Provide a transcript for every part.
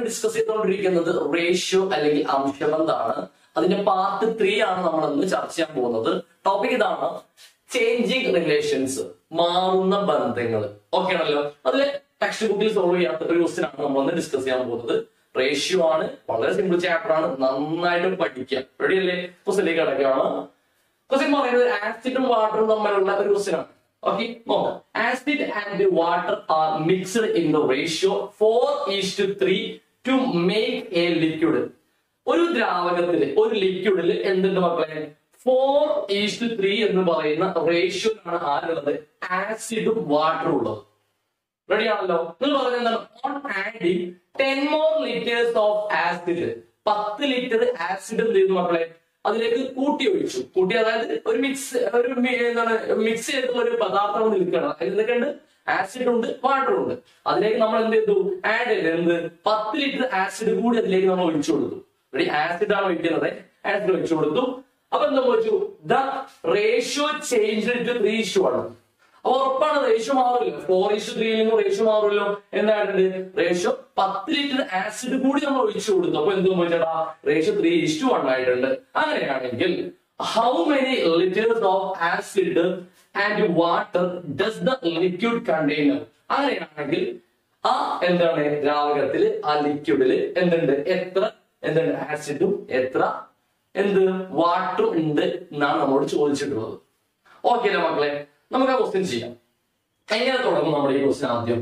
discuss ചെയ്തുകൊണ്ടിരിക്കുന്നത് ratio അല്ലെങ്കിൽ അംശബന്ധാണ് അതിന്റെ പാർട്ട് ത്രീ ആണ് നമ്മൾ ഇന്ന് ചർച്ച ചെയ്യാൻ പോകുന്നത് ടോപ്പിക് ഇതാണ് ചേഞ്ചിങ് റിലേഷൻസ് മാറുന്ന ബന്ധങ്ങൾ ഓക്കെ ആണല്ലോ അതിലെ ടെക്സ്റ്റ് ബുക്കിൽ സോൾവ് ചെയ്യാത്ത ഒരു ക്വസ്റ്റ്യൻ ആണ് നമ്മൾ ഇന്ന് ഡിസ്കസ് ചെയ്യാൻ പോകുന്നത് റേഷ്യോ ആണ് വളരെ സിമ്പിൾ ചാപ്റ്റർ ആണ് നന്നായിട്ട് പഠിക്കുക റെഡി അല്ലേ ക്വസ്റ്റ്യനിലേക്ക് കിടക്കുകയാണ് ക്വസ്റ്റ്യൻ പറയുന്നത് ആസിഡും വാട്ടറും തമ്മിലുള്ള ഒരു ക്വസ്റ്റ്യൻ ആണ് ഓക്കെ നോക്കാം acid and water are mixed in the ratio four is three to make a liquid ഒരു ദ്രാവകത്തില് ഒരു ലിക്വിഡില് എന്തുണ്ട് മക്കളെ ഫോർ ഈസ് ത്രീ എന്ന് പറയുന്ന റേഷ്യോയിലാണ് ആരുള്ളത് ആസിഡും വാട്ടറും ഉള്ളത് റെഡി ആണല്ലോ നിങ്ങൾ പറഞ്ഞ എന്താണ് on adding ten more litres of acid പത്ത് ലിറ്റർ ആസിഡ് എന്ത് ചെയ്തു മക്കളെ അതിലേക്ക് കൂട്ടി ഒഴിച്ചു കൂട്ടി അതായത് ഒരു മിക്സ് ഒരു മി- എന്താണ് മിക്സ് ചെയ്തിട്ടുള്ള ഒരു പദാർത്ഥം നിൽക്കണം അതിൽ എന്തൊക്കെ ഉണ്ട് ആസിഡ് ഉണ്ട് വാട്ടർ ഉണ്ട് അതിലേക്ക് നമ്മൾ എന്ത് ചെയ്തു ആഡ് ചെയ്ത് എന്ത് പത്ത് ലിറ്റർ ആസിഡ് കൂടി അതിലേക്ക് നമ്മൾ ഒഴിച്ചു കൊടുത്തു റെഡി ആസിഡ് ആണ് ഒഴിക്കുന്നത് ആസിഡ് ഒഴിച്ചു കൊടുത്തു അപ്പൊ എന്താ ചോദിച്ചു the ratio change to three is to ആണ് അപ്പൊ ഉറപ്പാണ് റേഷ്യോ മാറില്ല ഫോർ ഇഷ്യൂ ത്രീയിൽ നിന്ന് റേഷ്യോ മാറില്ലോ എന്തായിട്ടുണ്ട് റേഷ്യോ പത്ത് ലിറ്റർ ആസിഡ് കൂടി നമ്മൾ ഒഴിച്ചു കൊടുത്തു അപ്പൊ എന്ത് സംഭവിച്ചടാ റേഷ്യോ ത്രീ ഇഷ്യൂ വൺ ആയിട്ടുണ്ട് അങ്ങനെയാണെങ്കിൽ how many litres of acid and water does the liquid container അങ്ങനെയാണെങ്കിൽ ആ എന്താണ് ദ്രാവകത്തില് ആ ലിക്വിഡില് എന്തുണ്ട് എത്ര എന്തുണ്ട് ആസിഡും എത്ര എന്ത് വാട്ടറും ഉണ്ട് എന്നാണ് നമ്മളോട് ചോദിച്ചിട്ടുള്ളത് ഓക്കെ അല്ലേ മക്കളെ നമുക്ക് ആ ക്വസ്റ്റ്യൻ ചെയ്യാം എങ്ങനെ തുടങ്ങും നമ്മുടെ ഈ ക്വസ്റ്റ്യൻ ആദ്യം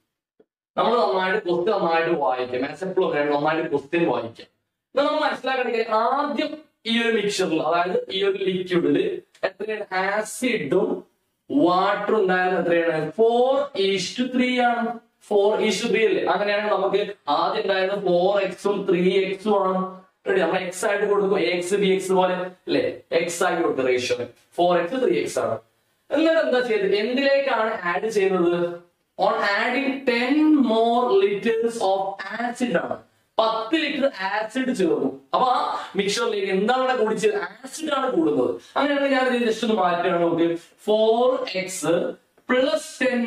നമ്മൾ നന്നായിട്ട് ക്വസ്റ്റ്യൻ നന്നായിട്ട് വായിക്കാം മാത്സ് എപ്പോഴും വേണം നന്നായിട്ട് ക്വസ്റ്റ്യൻ വായിക്കാം എന്നാൽ നമ്മൾ മനസ്സിലാക്കണമെങ്കിൽ ആദ്യം ഈ ഒരു മിക്സറിൽ അതായത് ഈ ഒരു ലിക്വിഡില് എത്രയാണ് ആസിഡും വാട്ടറും ഉണ്ടായിരുന്നത് എത്രയാണ് ഫോർ ഈസ്റ്റു ത്രീ ആണ് ഫോർ ഈസ്റ്റു ത്രീ അല്ലേ അങ്ങനെയാണെങ്കിൽ നമുക്ക് ആദ്യം ഉണ്ടായിരുന്നത് ഫോർ എക്സും ത്രീ എക്സും ആണ് റെഡി നമ്മൾ എക്സ് ആയിട്ട് കൊടുക്കും എക്സ് ബി എക്സ് പോലെ അല്ലേ എക്സ് ആയിട്ട് കൊടുക്കും ratio four X three X ആണ് എന്നിട്ട് എന്താ ചെയ്തത് എന്തിലേക്കാണ് ആഡ് ചെയ്യുന്നത് on adding ten more litres of acid ആണ് പത്ത് ലിറ്റർ ആസിഡ് ചേർന്നു അപ്പൊ ആ മിക്സറിലേക്ക് എന്താണ് ഇവിടെ കൂടിച്ചത് ആസിഡ് ആണ് കൂടുന്നത് അങ്ങനെയാണെങ്കിൽ ഞാൻ ഇത് ജസ്റ്റ് ഒന്ന് മാറ്റുകയാണ് നമുക്ക് four X plus ten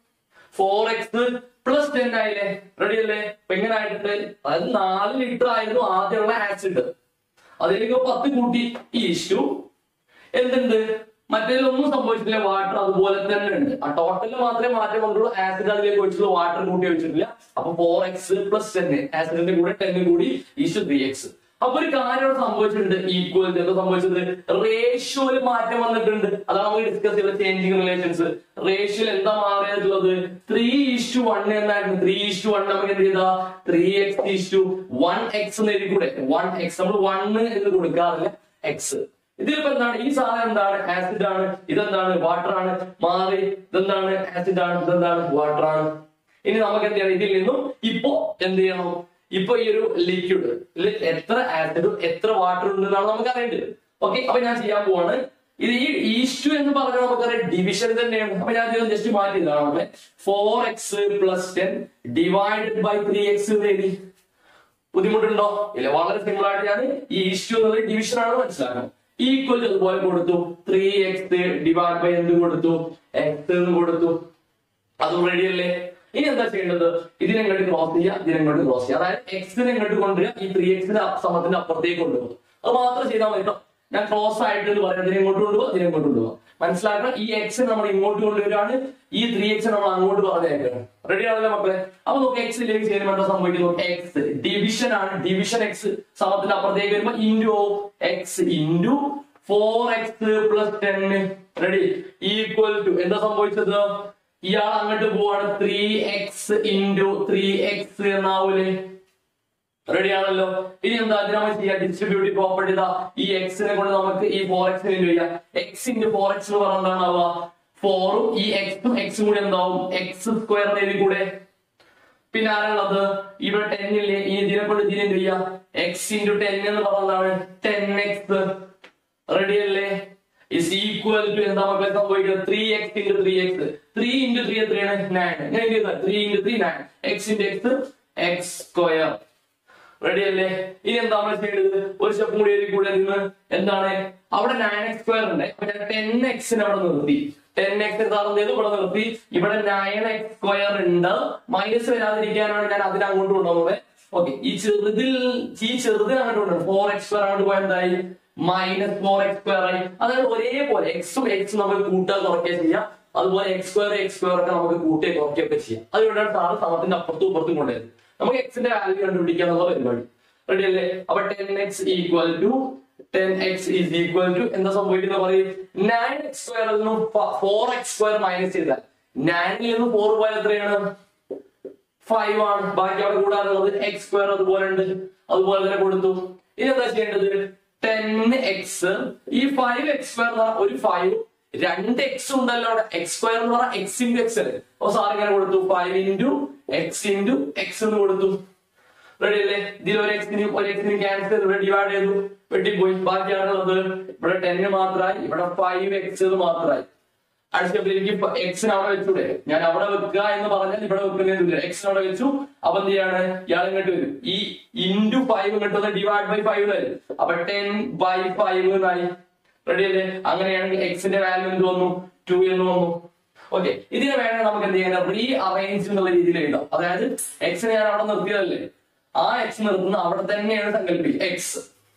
four X plus ten ആയില്ലേ റെഡി അല്ലേ അപ്പൊ എങ്ങനെ ആയിട്ടുണ്ട് അതായത് നാല് ലിറ്റർ ആയിരുന്നു ആദ്യമുള്ള ആസിഡ് അതിലേക്ക് പത്ത് കൂട്ടി ഈസ്റ്റു എന്തുണ്ട് മറ്റേതിലൊന്നും സംഭവിച്ചിട്ടില്ല വാട്ടർ അതുപോലെ തന്നെ ഉണ്ട് ആ ടോട്ടലിൽ മാത്രമേ മാറ്റം വന്നുള്ളൂ ആസിഡ് അതിലേക്ക് ഒഴിച്ചുള്ളൂ വാട്ടർ കൂട്ടി ഒഴിച്ചിട്ടില്ല അപ്പൊ ഫോർ എക്സ് പ്ലസ് ടെൻ ആസിഡിന്റെ കൂടെ ടെൻ കൂടി ഈസ്റ്റു ത്രീ എക്സ് അപ്പൊ ഒരു കാര്യം ഇവിടെ സംഭവിച്ചിട്ടുണ്ട് ഈക്വൽ എന്താ സംഭവിച്ചത് റേഷ്യോയിൽ മാറ്റം വന്നിട്ടുണ്ട് അതാണ് നമുക്ക് ഡിസ്കസ് ചെയ്ത ചേഞ്ചിങ് റിലേഷൻസ് റേഷ്യോയിൽ എന്താ മാറിയിട്ടുള്ളത് ത്രീ ഇഷ്ടു വൺ എന്നായിരുന്നു ത്രീ ഇഷ്ടു വൺ നമുക്ക് എന്ത് ചെയ്താ three X is to one X എന്ന് എഴുതി കൂടെ വൺ എക്സ് നമ്മൾ വണ്ണ് എന്ന് കൊടുക്കാറില്ല എക്സ് ഇതിലിപ്പോ എന്താണ് ഈ സാധനം എന്താണ് ആസിഡ് ആണ് ഇതെന്താണ് വാട്ടർ ആണ് മാറി ഇതെന്താണ് ആസിഡ് ആണ് ഇതെന്താണ് വാട്ടർ ആണ് ഇനി നമുക്ക് എന്ത് ചെയ്യണം ഇതിൽ നിന്നും ഇപ്പോ എന്ത് ചെയ്യണം ഇപ്പൊ ഈ ഒരു ലിക്വിഡ് എത്ര ആസിഡും എത്ര വാട്ടർ ഉണ്ടെന്നാണ് നമുക്ക് അറിയേണ്ടത് ഓക്കെ അപ്പൊ ഞാൻ ചെയ്യാൻ പോവാണ് ഇത് ഈ ഈസ്റ്റു എന്ന് പറഞ്ഞാൽ നമുക്കറിയാം ഡിവിഷൻ തന്നെയാണ് അപ്പൊ ഞാൻ ജസ്റ്റ് മാറ്റി ഇതാണ് നമ്മളെ four X plus ten divided by three X എഴുതി ബുദ്ധിമുട്ടുണ്ടോ ഇല്ല വളരെ സിമ്പിൾ ആയിട്ട് ഞാൻ ഈ ഇഷ്യൂ എന്നുള്ളത് ഡിവിഷൻ ആണ് മനസ്സിലാക്കണം ഈക്വൽ അതുപോലെ കൊടുത്തു ത്രീ എക്സ് ഡിവൈഡ് ബൈ എന്ത് കൊടുത്തു എക്സ് എന്ന് കൊടുത്തു അതും റെഡി അല്ലേ ഇനി എന്താ ചെയ്യേണ്ടത് ഇതിനെ ഇങ്ങോട്ട് ക്രോസ് ചെയ്യുക ഇതിനെ ഇങ്ങോട്ട് ക്രോസ് ചെയ്യുക അതായത് എക്സിനെ ഇങ്ങോട്ട് കൊണ്ടുവരിക ഈ ത്രീ എക്സിന്റെ സമത്തിന്റെ അപ്പുറത്തേക്ക് കൊണ്ടുപോകും അത് മാത്രം ചെയ്താൽ മതി കേട്ടോ ഞാൻ ക്രോസ് ആയിട്ട് എന്ന് പറയാം ഇതിനെ ഇങ്ങോട്ട് കൊണ്ടുപോകുക ഇതിനെ ഇങ്ങോട്ട് കൊണ്ടുപോകുക മനസ്സിലാക്കണം ഈ എക്സ് നമ്മൾ ഇങ്ങോട്ട് കൊണ്ടുവരികയാണ് ഈ ത്രീ എക്സ് നമ്മൾ അങ്ങോട്ട് പറഞ്ഞേക്കാണ് റെഡി ആണല്ലോ മക്കളെ അപ്പൊ നമുക്ക് എക്സിലേക്ക് ചേരുമ്പോൾ എന്താ സംഭവിക്കുന്നു എക്സ് ഡിവിഷൻ ആണ് ഡിവിഷൻ എക്സ് സമത്തിന്റെ അപ്പുറത്തേക്ക് വരുമ്പോ into X into four X plus ten ready equal to എന്താ സംഭവിച്ചത് ഇയാൾ അങ്ങോട്ട് പോവാണ് three X into three X എന്നാവൂലേ റെഡി ആണല്ലോ ഇനി എന്താ അതിന് നമ്മൾ ചെയ്യാം ഡിസ്ട്രിബ്യൂട്ടീവ് പ്രോപ്പർട്ടി ഇതാ ഈ എക്സിനെ കൊണ്ട് നമുക്ക് ഈ ഫോർ എക്സിനെ ചെയ്യാം എക്സ് ഇൻറ്റു ഫോർ എക്സ് എന്ന് പറഞ്ഞാൽ എന്താണാവുക ഫോറും ഈ എക്സും എക്സും കൂടി എന്താവും എക്സ് സ്ക്വയർ എഴുതി കൂടെ പിന്നെ ആരാണുള്ളത് ഇവിടെ ടെൻ ഇല്ലേ ഈ ഇതിനെ കൊണ്ട് ഇതിനെ എന്ത് ചെയ്യാം എക്സ് ഇൻറ്റു ടെൻ എന്ന് പറഞ്ഞതാണ് ടെൻ എക്സ് റെഡി അല്ലേ ഇസ് ഈക്വൽ ടു എന്താ മക്കളെ സംഭവിക്കുന്നത് three X into three X three into three എത്രയാണ് നയൻ ഞാൻ ചെയ്താൽ three into three nine X into X X square ready അല്ലേ ഇനി എന്താ നമ്മൾ ചെയ്യേണ്ടത് ഒരു സ്റ്റെപ്പ് കൂടി എഴുതി കൂടെ നിന്ന് എന്താണ് അവിടെ നയൻ എക്സ് സ്ക്വയർ ഉണ്ട് അപ്പൊ ഞാൻ ടെൻ എക്സിനെ അവിടെ നിർത്തി ടെൻ എക്സ് എന്താണെന്ന് ചെയ്തു ഇവിടെ നിർത്തി ഇവിടെ നയൻ എക്സ് സ്ക്വയർ ഉണ്ട് മൈനസ് വരാതിരിക്കാനാണ് ഞാൻ അതിനെ അങ്ങോട്ട് കൊണ്ടുപോകുന്നത് ഓക്കെ ഈ ചെറുതിൽ ഈ ചെറുതിൽ അങ്ങോട്ട് കൊണ്ടുവരണം ഫോർ എക്സ് സ്ക്വയർ അങ്ങോട്ട് പോയാൽ എന്തായി മൈനസ് ഫോർ എക്സ് സ്ക്വയർ ആയി അതായത് ഒരേപോലെ എക്സും എക്സും നമുക്ക് കൂട്ടുക കുറയ്ക്കുക ചെയ്യാം അതുപോലെ എക്സ് സ്ക്വയർ എക്സ് സ്ക്വയർ ഒക്കെ നമുക്ക് കൂട്ടുക കുറയ്ക്കുകയൊക്കെ ചെയ്യാം അതുകൊണ്ടാണ് സാറ് സമത്തിന്റെ അപ്പുറത്തും ഇപ്പുറത്തും കൊണ്ടുവരുന്നത് നമുക്ക് എക്സിന്റെ വാല്യൂ കണ്ടുപിടിക്കുക എന്നുള്ള പരിപാടി റെഡി അല്ലേ അപ്പൊ ten X equal to ten X is equal to എന്താ സംഭവിക്കുന്ന പറയും നയൻ എക്സ് സ്ക്വയറിൽ നിന്നും ഫോർ എക്സ് സ്ക്വയർ മൈനസ് ചെയ്താൽ നയനിൽ നിന്ന് ഫോർ പോയാൽ എത്രയാണ് ഫൈവ് ആണ് ബാക്കി അവിടെ കൂടാനുള്ളത് എക്സ് സ്ക്വയർ അതുപോലെ ഉണ്ട് അതുപോലെ തന്നെ കൊടുത്തു ഇനി എന്താ ചെയ്യേണ്ടത് ടെൻ എക്സ് ഈ ഫൈവ് എക്സ് സ്ക്വയർ എന്ന് പറഞ്ഞാൽ ഒരു ഫൈവ് രണ്ട് എക്സ് ഉണ്ടല്ലോ അവിടെ എക്സ് സ്ക്വയർ എന്ന് പറഞ്ഞാൽ എക്സ് ഇൻറ്റു എക്സ് അല്ലേ അപ്പൊ സാർ ഇങ്ങനെ കൊടുത്തു five into X into X എന്ന് കൊടുത്തു റെഡി അല്ലേ ഇതിൽ ഒരു എക്സിന് ഒരു എക്സിന് ക്യാൻസൽ ഇവിടെ ഡിവൈഡ് ചെയ്തു വെട്ടിപ്പോയി ബാക്കിയാണുള്ളത് ഇവിടെ ടെന് മാത്രമായി ഇവിടെ ഫൈവ് എക്സ് മാത്രമായി അടിച്ചപ്പോൾ എനിക്ക് എക്സിന് അവിടെ വെച്ചൂടെ ഞാൻ അവിടെ വെക്കുക എന്ന് പറഞ്ഞാൽ ഇവിടെ വെക്കുന്നതില്ല എക്സിന് അവിടെ വെച്ചു അപ്പൊ എന്ത് ചെയ്യാണ് ഇയാൾ ഇങ്ങോട്ട് വരും ഈ ഇൻറ്റു ഫൈവ് ഇങ്ങോട്ട് ഡിവൈഡ് ബൈ ഫൈവ് വരും അപ്പൊ ടെൻ ബൈ ഫൈവ് എന്നായി റെഡി അല്ലേ അങ്ങനെയാണെങ്കിൽ എക്സിന്റെ വാല്യൂ എന്ത് വന്നു ടു എന്ന് വന്നു ഓക്കെ ഇതിനെ വേണമെങ്കിൽ നമുക്ക് എന്ത് ചെയ്യാൻ റീ അറേഞ്ച് എന്നുള്ള രീതിയിൽ എഴുതാം അതായത് എക്സിനെ ഞാൻ അവിടെ നിർത്തിയതല്ലേ ആ എക്സ് നിർത്തുന്ന അവിടെ തന്നെയാണ് സങ്കല്പിക്കുക എക്സ്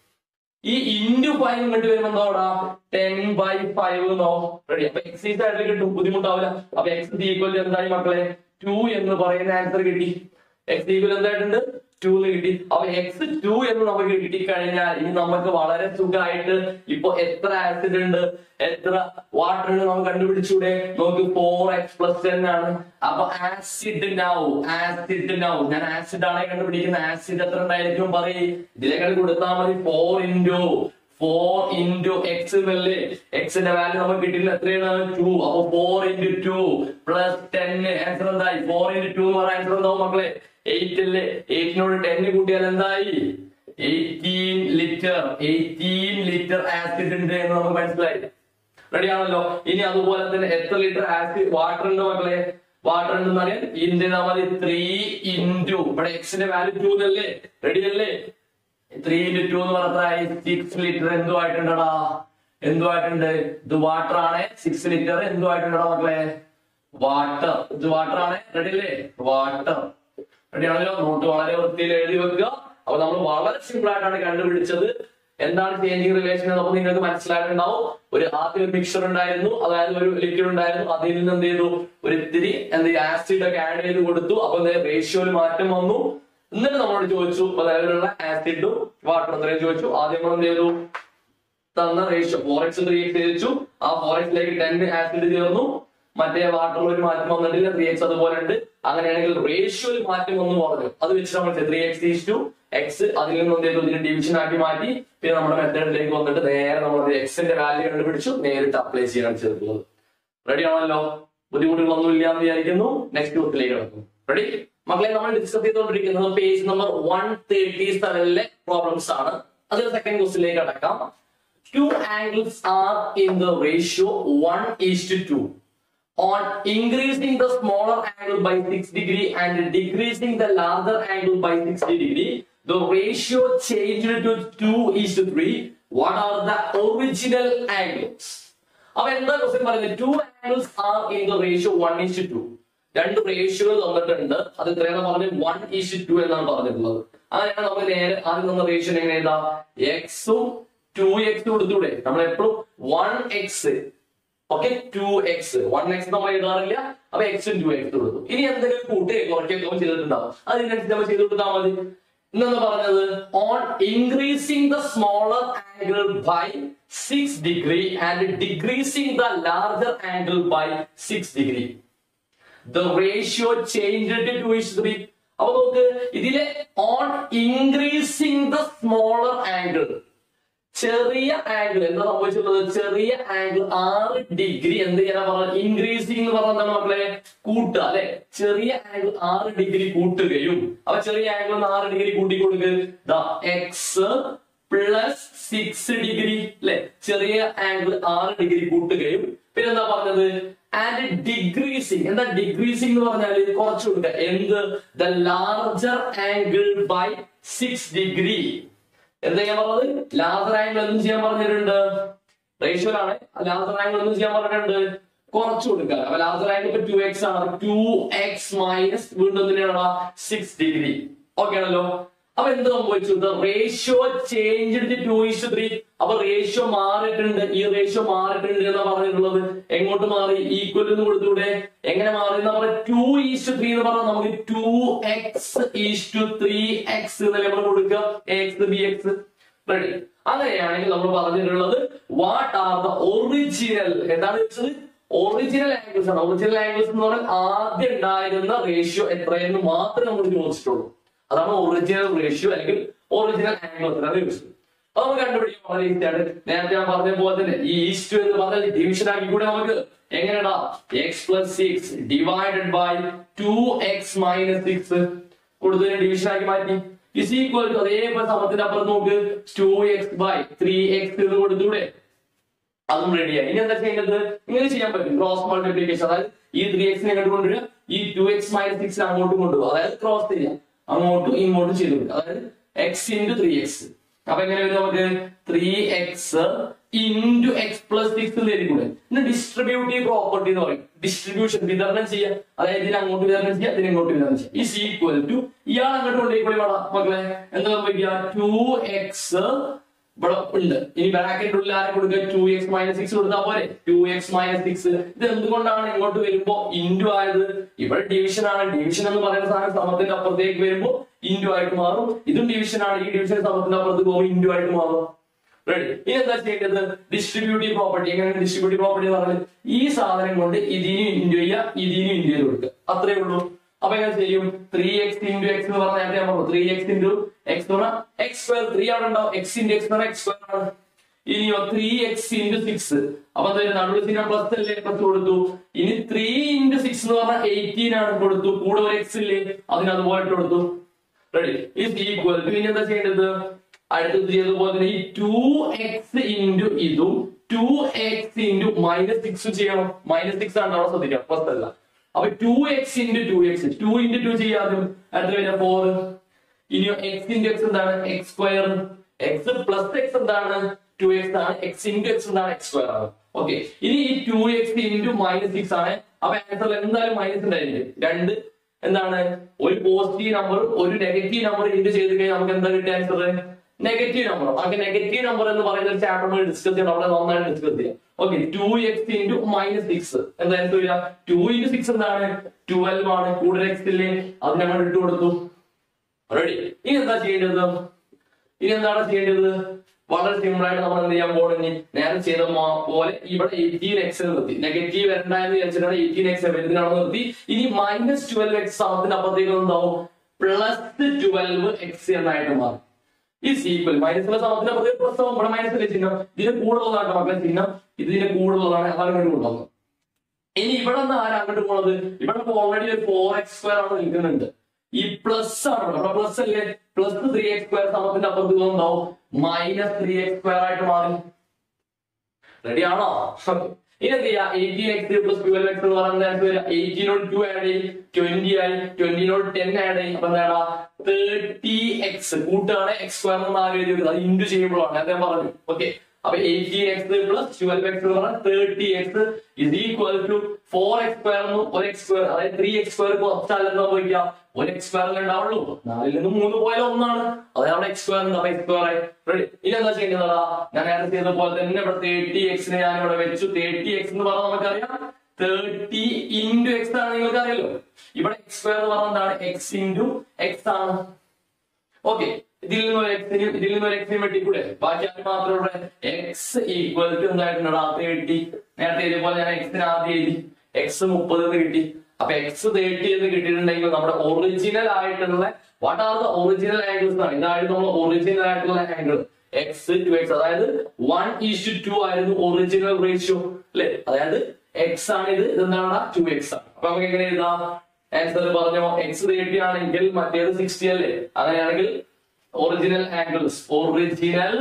ഈ ഇൻറ്റു ഫൈവ് ഇങ്ങോട്ട് വരുമ്പോ എന്താ ടെൻ ബൈ ഫൈവ് എന്നോ റെഡി അപ്പൊ എക്സ് ഈ സൈഡിൽ കിട്ടും ബുദ്ധിമുട്ടാവില്ല അപ്പൊ എക്സ് ഈക്വൽ എന്തായി മക്കളെ ടു എന്ന് പറയുന്ന ആൻസർ കിട്ടി എക്സ് ഈക്വൽ എന്തായിട്ടുണ്ട് ടു എന്ന് കിട്ടി അപ്പൊ എക്സ് ടു എന്ന് നമുക്ക് കിട്ടിക്കഴിഞ്ഞാൽ ഇനി നമുക്ക് വളരെ സുഖമായിട്ട് ഇപ്പൊ എത്ര ആസിഡ് ഉണ്ട് എത്ര വാട്ടർ ഉണ്ട് നമുക്ക് കണ്ടുപിടിച്ചൂടെ നമുക്ക് ഫോർ എക്സ് പ്ലസ് ടെൻ ആണ് അപ്പൊ ആസിഡ് നൗ ആസിഡ് നൗ ഞാൻ ആസിഡ് ആണ് കണ്ടുപിടിക്കുന്ന ആസിഡ് എത്ര ഉണ്ടായിരിക്കും പറയും ഇതിലേക്ക് കൊടുത്താൽ മതി four into four into X അല്ലേ എക്സിന്റെ വാല്യൂ നമുക്ക് കിട്ടിയില്ല എത്രയാണ് ടു അപ്പൊ four into two plus ten answer എന്തായി ഫോർ ഇൻറ്റു ടു എന്ന് പറഞ്ഞ ആൻസർ എന്താവും മക്കളെ എയ്റ്റ് അല്ലേ എയ്റ്റിനോട് ടെൻ കൂട്ടിയാൽ എന്തായി eighteen litre eighteen litre acid ഉണ്ട് എന്ന് നമുക്ക് മനസ്സിലായി റെഡി ആണല്ലോ ഇനി അതുപോലെ തന്നെ എത്ര ലിറ്റർ ആസിഡ് വാട്ടർ ഉണ്ട് മക്കളെ വാട്ടർ ഉണ്ടെന്ന് അറിയാൻ ഇന്ത്യ മതി ത്രീ ഇൻറ്റു ഇവിടെ എക്സിന്റെ വാല്യൂ ടു അല്ലേ റെഡി അല്ലേ ത്രീ ഇൻറ്റു ടു എന്ന് പറഞ്ഞാൽ സിക്സ് ലിറ്റർ എന്തോ ആയിട്ടുണ്ടടാ എന്തോ ആയിട്ടുണ്ട് ഇത് വാട്ടർ ആണ് സിക്സ് ലിറ്റർ എന്തോ ആയിട്ടുണ്ടടാ മക്കളെ വാട്ടർ ഇത് വാട്ടർ ആണ് റെഡി അല്ലേ വാട്ടർ റെഡി ആണല്ലോ നോട്ട് വളരെ വൃത്തിയിൽ എഴുതി വെക്കുക അപ്പൊ നമ്മൾ വളരെ സിമ്പിൾ ആയിട്ടാണ് കണ്ടുപിടിച്ചത് എന്താണ് ചേഞ്ചിങ് റിലേഷൻ അപ്പൊ നിങ്ങൾക്ക് മനസ്സിലായിട്ടുണ്ടാവും ഒരു ആദ്യം ഒരു മിക്സർ ഉണ്ടായിരുന്നു അതായത് ഒരു ലിക്വിഡ് ഉണ്ടായിരുന്നു അതിൽ നിന്ന് എന്ത് ചെയ്തു ഒരു ഇത്തിരി എന്ത് ആസിഡ് ഒക്കെ ആഡ് ചെയ്ത് കൊടുത്തു അപ്പൊ റേഷ്യോയിൽ മാറ്റം വന്നു എന്നിട്ട് നമ്മളോട് ചോദിച്ചു അതായതിലുള്ള ആസിഡും വാട്ടറും അത്രയും ചോദിച്ചു ആദ്യം നമ്മൾ എന്ത് ചെയ്തു തന്ന ratio four X three X തിരിച്ചു ആ ഫോർ എക്സിലേക്ക് ടെൻ ആസിഡ് ചേർന്നു മറ്റേ വാട്ടറിൽ ഒരു മാറ്റം വന്നിട്ടില്ല ത്രീ എക്സ് അതുപോലെ ഉണ്ട് അങ്ങനെയാണെങ്കിൽ റേഷ്യോയിൽ മാറ്റം വന്നു പറഞ്ഞു അത് വെച്ച് നമ്മൾ three X is to X അതിൽ നിന്ന് എന്ത് ചെയ്തു ഇതിന് ഡിവിഷൻ ആക്കി മാറ്റി പിന്നെ നമ്മുടെ മെത്തേഡിലേക്ക് വന്നിട്ട് നേരെ നമ്മൾ എക്സിന്റെ വാല്യൂ കണ്ടുപിടിച്ചു നേരിട്ട് അപ്ലൈ ചെയ്യാൻ ചേർക്കുന്നത് റെഡി ആണല്ലോ ബുദ്ധിമുട്ടുകളൊന്നും ഇല്ല എന്ന് വിചാരിക്കുന്നു നെക്സ്റ്റ് ഗ്രൂപ്പിലേക്ക് കിടക്കും റെഡി മക്കളെ നമ്മൾ ഡിസ്കസ് ചെയ്തുകൊണ്ടിരിക്കുന്നത് പേജ് നമ്പർ വൺ തേർട്ടി സെവനിലെ പ്രോബ്ലംസ് ആണ് അതിൽ സെക്കൻഡ് ക്വസ്റ്റിലേക്ക് കടക്കാം two angles are in the ratio 1 is to 2 on increasing the smaller angle by 6 degree and decreasing the larger angle by 60 degree the ratio changed to 2 is to 3 what are the original angles അപ്പൊ എന്താ question പറയുന്നത് two angles are in the ratio one is to രണ്ട് റേഷ്യോകൾ തന്നിട്ടുണ്ട് അത് എത്രയാണ് പറഞ്ഞത് one is to എന്നാണ് പറഞ്ഞിട്ടുള്ളത് അങ്ങനെയാണ് നമുക്ക് നേരെ ആദ്യം തന്ന റേഷ്യോ എങ്ങനെ എഴുതാം എക്സും ടു എക്സ് കൊടുത്തൂടെ നമ്മൾ എപ്പോഴും one X okay two X one X നമ്മൾ എഴുതാറില്ല അപ്പൊ എക്സും ടു എക്സ് കൊടുത്തു ഇനി എന്തെങ്കിലും കൂട്ടുകയോ കുറയ്ക്കുകയോ ചെയ്തിട്ടുണ്ടാവും അതിനനുസരിച്ച് നമ്മൾ ചെയ്ത് കൊടുത്താൽ മതി ഇന്നെന്താ പറഞ്ഞത് on increasing the smaller angle by six degree and decreasing the larger angle by six degree the ratio change two is three അപ്പൊ നോക്ക് ഇതിലെ on increasing the smaller angle ചെറിയ ആംഗിൾ എന്താ സംഭവിച്ചിട്ടുള്ളത് ചെറിയ ആംഗിൾ ആറ് ഡിഗ്രി എന്ത് ചെയ്യാനാ പറഞ്ഞത് ഇൻക്രീസിംഗ് എന്ന് പറഞ്ഞാൽ എന്താണ് മക്കളെ കൂട്ടുക അല്ലെ ചെറിയ ആംഗിൾ ആറ് ഡിഗ്രി കൂട്ടുകയും അപ്പൊ ചെറിയ ആംഗിൾ ആറ് ഡിഗ്രി കൂട്ടി കൊടുക്കുക എക്സ് പ്ലസ് സിക്സ് ഡിഗ്രി അല്ലെ ചെറിയ ആംഗിൾ ആറ് ഡിഗ്രി കൂട്ടുകയും പിന്നെ എന്താ പറഞ്ഞത് ആൻഡ് ഡിക്രീസിങ് എന്താ ഡിക്രീസിങ് എന്ന് പറഞ്ഞാൽ കുറച്ച് കൊടുക്കുക എന്ത് the larger angle by six degree എന്താ ഞാൻ പറഞ്ഞത് ലാസർ ആംഗിൾ എന്തും ചെയ്യാൻ പറഞ്ഞിട്ടുണ്ട് റേഷ്യോയിലാണ് ലാസർ ആംഗിൾ എന്തും ചെയ്യാൻ പറഞ്ഞിട്ടുണ്ട് കുറച്ച് കൊടുക്കുക അപ്പൊ ലാസർ ആംഗിൾ ഇപ്പൊ ടു എക്സ് ആണ് ടു എക്സ് മൈനസ് വീണ്ടും എന്തിനാണ് സിക്സ് ഡിഗ്രി ഓക്കെ ആണല്ലോ അപ്പൊ എന്ത് സംഭവിച്ചു ratio change two is three അപ്പൊ റേഷ്യോ മാറിയിട്ടുണ്ട് ഈ റേഷ്യോ മാറിയിട്ടുണ്ട് എന്നാ പറഞ്ഞിട്ടുള്ളത് എങ്ങോട്ട് മാറി ഈക്വൽ എന്ന് കൊടുത്തൂടെ എങ്ങനെ മാറി എന്ന് പറഞ്ഞാൽ ടു ഈസ് ത്രീ എന്ന് പറഞ്ഞാൽ നമുക്ക് two X is to three X എന്നല്ലേ നമ്മൾ കൊടുക്കുക എക്സ് ബി എക്സ് റെഡി അങ്ങനെയാണെങ്കിൽ നമ്മൾ പറഞ്ഞിട്ടുള്ളത് വാട്ട് ആർ ദ ഒറിജിനൽ എന്താണ് ചോദിച്ചത് ഒറിജിനൽ ആംഗിൾസ് ആണ് ഒറിജിനൽ ആംഗിൾസ് എന്ന് പറഞ്ഞാൽ ആദ്യം ഉണ്ടായിരുന്ന റേഷ്യോ എത്രയെന്ന് മാത്രമേ നമ്മൾ ചോദിച്ചിട്ടുള്ളൂ അതാണ് ഒറിജിനൽ റേഷ്യോ അല്ലെങ്കിൽ ഒറിജിനൽ ആംഗിൾ എത്രയാണ് ചോദിച്ചത് അത് നമുക്ക് കണ്ടുപിടിക്കാൻ വളരെ ഈസിയാണ് നേരത്തെ ഞാൻ പറഞ്ഞ പോലെ തന്നെ ഈ ഈസ്റ്റ് എന്ന് പറഞ്ഞാൽ ഡിവിഷൻ ആക്കി കൂടെ നമുക്ക് എങ്ങനെയാ X plus six divided by two X minus six കൊടുത്തതിനെ ഡിവിഷൻ ആക്കി മാറ്റി ഇസ് ഈക്വൽ ടു അതേപോലെ സമത്തിന്റെ അപ്പുറത്ത് നോക്ക് two X by three X എന്ന് കൊടുത്തൂടെ അതും റെഡിയായി ഇനി എന്താ ചെയ്യേണ്ടത് ഇങ്ങനെ ചെയ്യാൻ പറ്റും ക്രോസ് മൾട്ടിപ്ലിക്കേഷൻ അതായത് ഈ ത്രീ എക്സിനെ ഇങ്ങോട്ട് കൊണ്ടുവരിക ഈ ടു എക്സ് മൈനസ് സിക്സ് അങ്ങോട്ടും കൊണ്ടുപോകുക അതായത് ക്രോസ് ചെയ്യാം അങ്ങോട്ടും ഇങ്ങോട്ടും ചെയ്ത് കൊടുക്കുക അതായത് എക്സ് ഇൻറ്റു ത്രീ എക്സ് അപ്പൊ എങ്ങനെ വരും നമുക്ക് three X into X plus six തരിക്കൂടെ ഇന്ന് ഡിസ്ട്രിബ്യൂട്ടീവ് പ്രോപ്പർട്ടി എന്ന് പറയും ഡിസ്ട്രിബ്യൂഷൻ വിതരണം ചെയ്യുക അതായത് ഇതിന് അങ്ങോട്ട് വിതരണം ചെയ്യുക ഇതിന് ഇങ്ങോട്ട് വിതരണം ചെയ്യുക ഇസ് ഈക്വൽ ടു ഇയാൾ അങ്ങോട്ട് കൊണ്ടുപോയി വേണം മക്കളെ എന്താ സംഭവിക്കുക ടു എക്സ് ഇവിടെ ഉണ്ട് ഇനി ബ്രാക്കറ്റിനുള്ളിൽ ആരെ കൊടുക്കുക ടു എക്സ് മൈനസ് സിക്സ് കൊടുത്താൽ പോരെ ടു എക്സ് മൈനസ് സിക്സ് ഇത് എന്തുകൊണ്ടാണ് ഇങ്ങോട്ട് വരുമ്പോ ഇൻഡു ആയത് ഇവിടെ ഡിവിഷൻ ആണ് ഡിവിഷൻ എന്ന് പറയുന്ന സാധനം സമത്തിന്റെ അപ്പുറത്തേക്ക് വരുമ്പോ ഇൻഡു ആയിട്ട് മാറും ഇതും ഡിവിഷൻ ആണ് ഈ ഡിവിഷൻ സമത്തിന്റെ അപ്പുറത്ത് പോകുമ്പോൾ ഇൻഡു ആയിട്ട് മാറും റെഡി ഇനി എന്താ ചെയ്യേണ്ടത് ഡിസ്ട്രിബ്യൂട്ടീവ് പ്രോപ്പർട്ടി എങ്ങനെയാണ് ഡിസ്ട്രിബ്യൂട്ടീവ് പ്രോപ്പർട്ടി എന്ന് പറഞ്ഞാൽ ഈ സാധനം കൊണ്ട് ഇതിനും ഇൻഡു ചെയ്യുക ഇതിനും ഇൻഡു ചെയ്ത് കൊടുക്കുക അത്രേ ഉള്ളൂ അപ്പൊ എങ്ങനെ ചെയ്യും ത്രീ എക്സ് ഇൻറ്റു എക്സ് എന്ന് പറഞ്ഞാൽ നേരത്തെ ഞാൻ പറഞ്ഞു ത്രീ എക്സ് ഇൻറ്റു എക്സ് എന്ന് പറഞ്ഞാൽ എക്സ് സ്ക്വയർ ത്രീ അവിടെ ഉണ്ടാവും എക്സ് ഇൻറ്റു എക്സ് എന്ന് പറഞ്ഞാൽ എക്സ് സ്ക്വയർ ആണ് ഇനിയോ ത്രീ എക്സ് ഇൻറ്റു സിക്സ് അപ്പൊ എന്തായാലും നടുവിൽ ചിഹ്നം പ്ലസ് അല്ലേ പ്ലസ് കൊടുത്തു ഇനി ത്രീ ഇൻറ്റു സിക്സ് എന്ന് പറഞ്ഞാൽ എയ്റ്റീൻ ആണ് കൊടുത്തു കൂടെ ഒരു എക്സ് ഇല്ലേ അതിന് അതുപോലെ ഇട്ട് കൊടുത്തു റെഡി ഇസ് ഈക്വൽ ടു ഇനി എന്താ ചെയ്യേണ്ടത് അടുത്തത് ചെയ്തതുപോലെ തന്നെ ഈ ടു എക്സ് ഇൻറ്റു ഇതും two X into minus six ചെയ്യണം മൈനസ് സിക്സ് ആണ് അവിടെ ശ്രദ്ധിക്കാം പ്ലസ് അല്ല അപ്പൊ two X into two X two into two ചെയ്യാതെ എത്ര വരാം ഫോർ ഇനി എക്സ് ഇൻറ്റു എക്സ് എന്താണ് X square X plus X എന്താണ് ടു എക്സ് ആണ് എക്സ് ഇൻറ്റു എക്സ് എന്താണ് എക്സ് സ്ക്വയർ ആണ് ഓക്കെ ഇനി ഈ two X into minus six ആണ് അപ്പൊ ആൻസറിൽ എന്തായാലും മൈനസ് ഉണ്ടായിരിക്കും രണ്ട് എന്താണ് ഒരു പോസിറ്റീവ് നമ്പർ ഒരു നെഗറ്റീവ് നമ്പർ ഇൻറ്റു ചെയ്ത് കഴിഞ്ഞാൽ നമുക്ക് എന്താ കിട്ടിയ ആൻസർ നെഗറ്റീവ് നമ്പർ നമുക്ക് നെഗറ്റീവ് നമ്പർ എന്ന് പറയുന്ന ഒരു ചാപ്റ്റർ നമ്മൾ ഡിസ്കസ് ചെയ്യണം അവിടെ നന്നായിട്ട് ഡിസ്കസ് ചെയ്യാം okay two X into minus six എന്താ ആൻസർ വരിക ടു ഇൻറ്റു സിക്സ് എന്താണ് ട്വൽവ് ആണ് കൂടുതൽ എക്സ് ഇല്ലേ അത് ഞങ്ങൾ ഇട്ട് കൊടുത്തു റെഡി ഇനി എന്താ ചെയ്യേണ്ടത് ഇനി എന്താണ് ചെയ്യേണ്ടത് വളരെ സിമ്പിൾ ആയിട്ട് നമ്മൾ എന്ത് ചെയ്യാൻ പോകുന്നത് നേരെ ചെയ്ത മോ- പോലെ ഇവിടെ എയ്റ്റീൻ എക്സ് നിർത്തി നെഗറ്റീവ് വരണ്ടായെന്ന് വിചാരിച്ചിട്ടാണ് എയ്റ്റീൻ എക്സ് വരുന്നതിനാണ് നിർത്തി ഇനി മൈനസ് ട്വൽവ് എക്സ് സമത്തിന്റെ അപ്പുറത്തേക്ക് എന്താവും പ്ലസ് ട്വൽവ് എക്സ് എന്നായിട്ട് മാറും ഈ സീക്വൽ മൈനസിലെ സമത്തിന്റെ അപ്പുറത്തേക്ക് പ്ലസ് ആവും ഇവിടെ മൈനസിലെ ചിഹ്നം ഇതിന് കൂടുതലാണ് മക്കളെ ചിഹ്നം ഇതിന് കൂടുതലാണ് അതാണ് ഇങ്ങോട്ട് കൊണ്ടുവന്നത് ഇനി ഇവിടെ നിന്ന് ആരാ അങ്ങോട്ട് പോണത് ഇവിടെ ഓൾറെഡി ഒരു ഫോർ എക്സ് സ്ക്വയർ ആണ് നിൽക്കുന്നുണ്ട് ഈ പ്ലസ് ആണ് ഇവിടെ പ്ലസ് അല്ലേ പ്ലസ് ത്രീ എക്സ് സ്ക്വയർ സമത്തിന്റെ അപ്പുറത്ത് പോകുന്നുണ്ടാവും മൈനസ് ത്രീ എക്സ് സ്ക്വയർ ആയിട്ട് മാറി റെഡി ആണോ ഇനി എന്ത് ചെയ്യാ eighteen x plus twelve x എന്ന് പറയുന്നത് എയ്റ്റീനോട് ടു ആഡ് ചെയ്യും ട്വന്റി ആയി ട്വന്റിനോട് ടെൻ ആഡ് ചെയ്യും അപ്പൊ എന്താടാ തേർട്ടി എക്സ് കൂട്ടുകയാണ് എക്സ് സ്ക്വയർ എന്ന് ആലോചിച്ച് വെക്കുന്നത് അത് ഇൻറ്റു ചെയ്യുമ്പോഴാണ് അദ്ദേഹം പറഞ്ഞു ഓക്കെ അപ്പൊ eighteen x plus twelve x എന്ന് പറഞ്ഞാൽ thirty x is equal to four x square എന്നും ഒരു എക്സ് സ്ക്വയർ അതായത് ത്രീ എക്സ് സ്ക്വയർ കുറച്ചാൽ എന്താ പോയിക്കാം ഒരു എക്സ് സ്ക്വയർ ഉണ്ടാവുള്ളൂ നാലിൽ നിന്ന് മൂന്ന് പോയാലും ഒന്നാണ് അതായത് അവിടെ എക്സ് സ്ക്വയർ ഉണ്ട് അപ്പൊ എക്സ് സ്ക്വയർ ആയി റെഡി ഇനി എന്താ ചെയ്യേണ്ടതാ ഞാൻ നേരത്തെ ചെയ്ത പോലെ തന്നെ ഇവിടെ തേർട്ടി എക്സിനെ ഞാൻ ഇവിടെ വെച്ചു തേർട്ടി എക്സ് എന്ന് പറഞ്ഞാൽ നമുക്കറിയാം തേർട്ടി ഇൻറ്റു എക്സ് ആണ് നിങ്ങൾക്ക് അറിയാലോ ഇവിടെ എക്സ് സ്ക്വയർ എന്ന് പറഞ്ഞാൽ എന്താണ് എക്സ് ഇൻറ്റു എക്സ് ആണ് ഓക്കെ ഇതിൽ നിന്ന് ഒരു എക്സിനും ഇതിൽ നിന്ന് ഒരു എക്സിനും വെട്ടിക്കൂടെ ബാക്കി അത് മാത്രമേ ഇവിടെ എക്സ് ഈക്വൽ ടു എന്തായിട്ടുണ്ടോ ആദ്യം കിട്ടി നേരത്തെ ഇതുപോലെ ഞാൻ എക്സിന് ആദ്യം എഴുതി എക്സ് മുപ്പത് എന്ന് കിട്ടി അപ്പൊ എക്സ് തേർട്ടി എന്ന് കിട്ടിയിട്ടുണ്ടെങ്കിൽ നമ്മുടെ ഒറിജിനൽ ആയിട്ടുള്ള what are the original angles ആണ് ഇതായിരുന്നു നമ്മൾ ഒറിജിനൽ ആയിട്ടുള്ള ആംഗിൾ എക്സ് ടു എക്സ് അതായത് വൺ ഈസ് ടു ആയിരുന്നു ഒറിജിനൽ റേഷ്യോ അല്ലെ അതായത് എക്സ് ആണ് ഇത് ഇതെന്താണ് ടു എക്സ് ആണ് അപ്പൊ നമുക്ക് എങ്ങനെ എഴുതാം ആൻസർ പറഞ്ഞോ എക്സ് തേർട്ടി ആണെങ്കിൽ മറ്റേത് സിക്സ്റ്റി അല്ലേ അങ്ങനെയാണെങ്കിൽ original angles original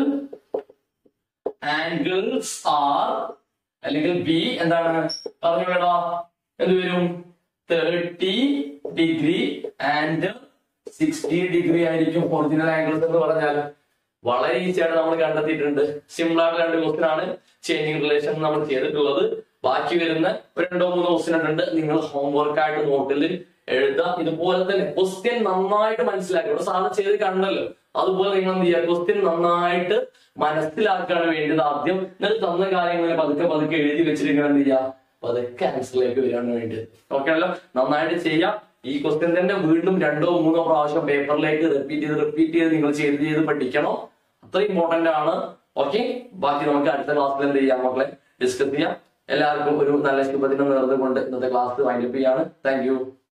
angles are അല്ലെങ്കിൽ ബി എന്താണ് പറഞ്ഞു വേണോ എന്ത് വരും thirty degree and sixty degree ആയിരിക്കും ഒറിജിനൽ ആംഗിൾസ് എന്ന് പറഞ്ഞാൽ വളരെ ഈസിയായിട്ട് നമ്മൾ കണ്ടെത്തിയിട്ടുണ്ട് സിമ്പിൾ ആയിട്ട് രണ്ട് ക്വസ്റ്റ്യൻ ആണ് ചേഞ്ചിങ് റിലേഷൻ നമ്മൾ ചെയ്തിട്ടുള്ളത് ബാക്കി വരുന്ന ഒരു രണ്ടോ മൂന്നോ ക്വസ്റ്റ്യൻ ഉണ്ട് നിങ്ങൾ ഹോംവർക്ക് ആയിട്ട് നോട്ടിൽ എഴുതാം ഇതുപോലെ തന്നെ ക്വസ്റ്റ്യൻ നന്നായിട്ട് മനസ്സിലാക്കി ഇവിടെ സാധനം ചെയ്ത് കണ്ടല്ലോ അതുപോലെ നിങ്ങൾ എന്ത് ചെയ്യുക ക്വസ്റ്റ്യൻ നന്നായിട്ട് മനസ്സിലാക്കാൻ വേണ്ടത് ആദ്യം നിങ്ങൾ തന്ന കാര്യങ്ങൾ പതുക്കെ പതുക്കെ എഴുതി വെച്ചിട്ട് ഇങ്ങനെ എന്ത് ചെയ്യുക പതുക്കെ ആൻസറിലേക്ക് വരാൻ വേണ്ടി ഓക്കെ അല്ലോ നന്നായിട്ട് ചെയ്യാം ഈ ക്വസ്റ്റ്യൻ തന്നെ വീണ്ടും രണ്ടോ മൂന്നോ പ്രാവശ്യം പേപ്പറിലേക്ക് റിപ്പീറ്റ് ചെയ്ത് റിപ്പീറ്റ് ചെയ്ത് നിങ്ങൾ ചെയ്ത് ചെയ്ത് പഠിക്കണം അത്ര ഇമ്പോർട്ടന്റ് ആണ് ഓക്കെ ബാക്കി നമുക്ക് അടുത്ത ക്ലാസ്സിൽ എന്ത് ചെയ്യാം മക്കളെ ഡിസ്കസ് ചെയ്യാം എല്ലാവർക്കും ഒരു നല്ല ശുഭദിനം നേർന്നുകൊണ്ട് ഇന്നത്തെ ക്ലാസ് വൈൻഡപ്പ് ചെയ്യാണ് താങ്ക് യു